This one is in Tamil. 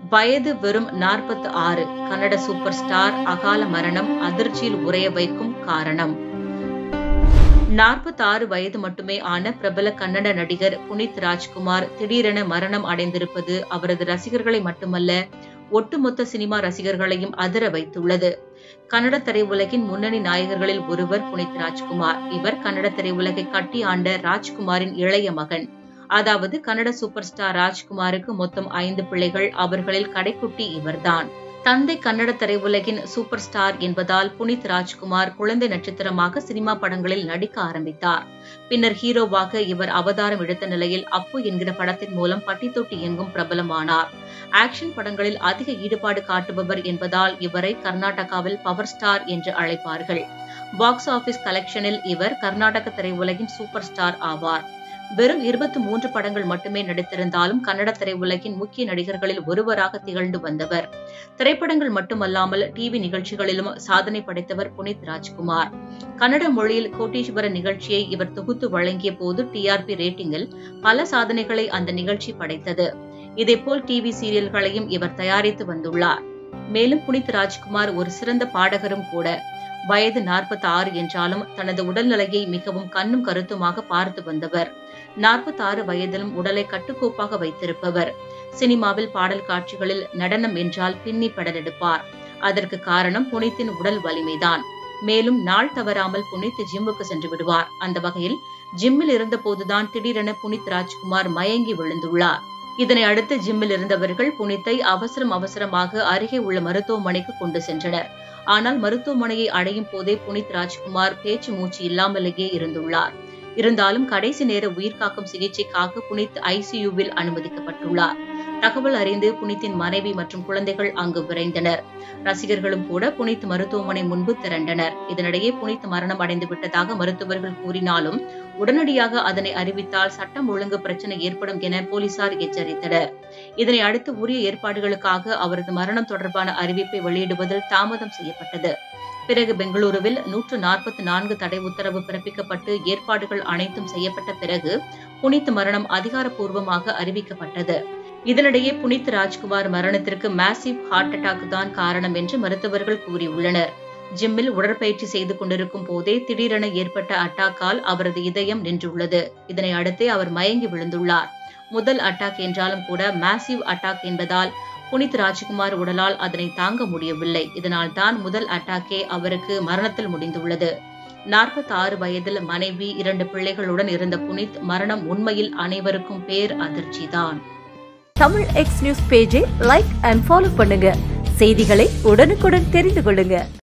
வயது வெறும் நாற்பத்தி ஆறு கன்னட சூப்பர் ஸ்டார் அகால மரணம் அதிர்ச்சியில் உரைய வைக்கும் காரணம் நாற்பத்தி ஆறு வயது மட்டுமே ஆன பிரபல கன்னட நடிகர் புனித் ராஜ்குமார் திடீரென மரணம் அடைந்திருப்பது அவரது ரசிகர்களை மட்டுமல்ல ஒட்டுமொத்த சினிமா ரசிகர்களையும் அதிர வைத்துள்ளது கன்னட திரையுலகின் முன்னணி நாயகர்களில் ஒருவர் புனித் ராஜ்குமார் இவர் கன்னட திரையுலகை கட்டி ஆண்ட ராஜ்குமாரின் இளைய மகன் அதாவது கன்னட சூப்பர் ஸ்டார் ராஜ்குமாருக்கு மொத்தம் ஐந்து பிள்ளைகள் அவர்களில் கடைக்குட்டி இவர்தான் தந்தை கன்னட திரையுலகின் சூப்பர் ஸ்டார் என்பதால் புனித் ராஜ்குமார் குழந்தை நட்சத்திரமாக சினிமா படங்களில் நடிக்க ஆரம்பித்தார் பின்னர் ஹீரோவாக இவர் அவதாரம் எடுத்த நிலையில் அப்பு என்கிற படத்தின் மூலம் பட்டி தொட்டி எங்கும் பிரபலமானார் ஆக்ஷன் படங்களில் அதிக ஈடுபாடு காட்டுபவர் என்பதால் இவரை கர்நாடகாவில் பவர் ஸ்டார் என்று அழைப்பார்கள் பாக்ஸ் ஆபீஸ் கலெக்ஷனில் இவர் கர்நாடக திரையுலகின் சூப்பர் ஸ்டார் ஆவார் வெறும் இருபத்தி மூன்று படங்கள் மட்டுமே நடித்திருந்தாலும் கன்னட திரையுலகின் முக்கிய நடிகர்களில் ஒருவராக திகழ்ந்து வந்தவர் திரைப்படங்கள் மட்டுமல்லாமல் டிவி நிகழ்ச்சிகளிலும் சாதனை படைத்தவர் புனித் ராஜ்குமார் கன்னட மொழியில் கோட்டீஸ்வர நிகழ்ச்சியை இவர் தொகுத்து வழங்கிய போது டிஆர்பி ரேட்டிங்கில் பல சாதனைகளை அந்த நிகழ்ச்சி படைத்தது இதேபோல் டிவி சீரியல்களையும் இவர் தயாரித்து வந்துள்ளார் மேலும் புனித் ராஜ்குமார் ஒரு சிறந்த பாடகரும் கூட வயது நாற்பத்தி ஆறு என்றாலும் தனது உடல்நிலையை மிகவும் கண்ணும் கருத்துமாக பார்த்து வந்தவர் நாற்பத்தி ஆறு வயதிலும் உடலை கட்டுக்கோப்பாக வைத்திருப்பவர் சினிமாவில் பாடல் காட்சிகளில் நடனம் என்றால் பின்னி படலெடுப்பார் அதற்கு காரணம் புனித்தின் உடல் வலிமைதான் மேலும் நாள் தவறாமல் புனித் ஜிம்முக்கு சென்று விடுவார் அந்த வகையில் ஜிம்மில் இருந்த போதுதான் திடீரென புனித் ராஜ்குமார் மயங்கி விழுந்துள்ளார் இதனை அடுத்து ஜிம்மில் இருந்தவர்கள் புனித்தை அவசரம் அவசரமாக அருகே உள்ள மருத்துவமனைக்கு கொண்டு சென்றனர் ஆனால் மருத்துவமனையை அடையும் போதே புனித் ராஜ்குமார் பேச்சு மூச்சு இல்லாமலேயே இருந்துள்ளார் இருந்தாலும் கடைசி நேர உயிர்காக்கும் சிகிச்சைக்காக புனித் ஐசியூவில் அனுமதிக்கப்பட்டுள்ளார் தகவல் அறிந்து புனித்தின் மனைவி மற்றும் குழந்தைகள் அங்கு விரைந்தனர் ரசிகர்களும் கூட புனித் மருத்துவமனை முன்பு திரண்டனர் இதனிடையே புனித் மரணம் அடைந்து விட்டதாக மருத்துவர்கள் கூறினாலும் உடனடியாக அதனை அறிவித்தால் சட்டம் ஒழுங்கு பிரச்சனை ஏற்படும் என போலீசார் எச்சரித்தனர் இதனை அடுத்து உரிய ஏற்பாடுகளுக்காக அவரது மரணம் தொடர்பான அறிவிப்பை வெளியிடுவதில் தாமதம் செய்யப்பட்டது பிறகு பெங்களூருவில் நூற்று நாற்பத்தி நான்கு தடை உத்தரவு பிறப்பிக்கப்பட்டு ஏற்பாடுகள் அனைத்தும் செய்யப்பட்ட பிறகு புனித் மரணம் அதிகாரப்பூர்வமாக அறிவிக்கப்பட்டது இதனிடையே புனித் ராஜ்குமார் மரணத்திற்கு மேசிவ் ஹார்ட் அட்டாக் தான் காரணம் என்று மருத்துவர்கள் கூறியுள்ளனர் ஜிம்மில் உடற்பயிற்சி செய்து கொண்டிருக்கும் போதே திடீரென ஏற்பட்ட அட்டாக்கால் அவரது இதயம் நின்றுள்ளது இதனை அடுத்தே அவர் மயங்கி விழுந்துள்ளார் முதல் அட்டாக் என்றாலும் கூட மேசிவ் அட்டாக் என்பதால் புனித் ராஜ்குமார் உடலால் அதனை தாங்க முடியவில்லை இதனால் தான் முதல் அட்டாக்கே அவருக்கு மரணத்தில் முடிந்துள்ளது நாற்பத்தி ஆறு வயதில் மனைவி இரண்டு பிள்ளைகளுடன் இருந்த புனித் மரணம் உண்மையில் அனைவருக்கும் பேர் அதிர்ச்சிதான் தமிழ் எக்ஸ் நியூஸ் பேஜை லைக் அண்ட் ஃபாலோ பண்ணுங்க செய்திகளை உடனுக்குடன் தெரிந்து கொள்ளுங்க